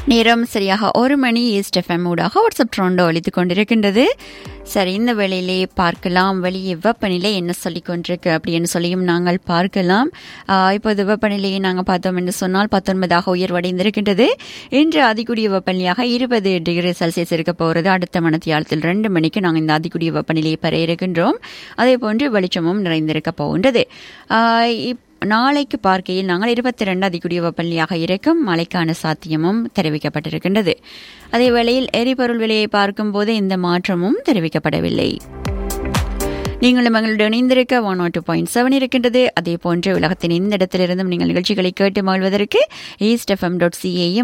நேரம் சரியாக ஒரு மணி ஈஸ்ட் எஃப்எம் ஊடாக வாட்ஸ்அப் ட்ரோண்டோ ஒழித்து கொண்டிருக்கின்றது சரி இந்த வேளையிலே பார்க்கலாம் வெளியே வெப்பநிலை என்ன சொல்லி கொண்டிருக்கு அப்படின்னு சொல்லியும் நாங்கள் பார்க்கலாம் ஆஹ் இப்போது வெப்பநிலையை நாங்கள் பார்த்தோம் என்று சொன்னால் பத்தொன்பதாக உயர்வடைந்திருக்கின்றது இன்று அதிகூடிய வெப்பநிலையாக இருபது டிகிரி செல்சியஸ் இருக்க போகிறது அடுத்த மணத்தியாலத்தில் ரெண்டு மணிக்கு நாங்கள் இந்த அதிகூடிய வெப்பநிலையை பெற இருக்கின்றோம் அதே போன்று வெளிச்சமும் நிறைந்திருக்க போகின்றது ஆஹ் இப் நாளைக்கு பார்க்கையில் நாங்கள் இருபத்தி ரெண்டு அதிகூடிய வெப்பநிலையாக இருக்கும் மழைக்கான சாத்தியமும் தெரிவிக்கப்பட்டிருக்கின்றது அதே வேளையில் எரிபொருள் விலையை பார்க்கும்போது இந்த மாற்றமும் தெரிவிக்கப்படவில்லை நீங்களும் எங்களுடன் இணைந்திருக்க ஒன் டூ பாயிண்ட் செவன் இருக்கின்றது அதே போன்று உலகத்தின் இந்த இடத்திலிருந்தும் நீங்கள் நிகழ்ச்சிகளை கேட்டு மகிழ்வதற்கு ஈஸ்ட் எஃப்எம் டாட் சிஏயும்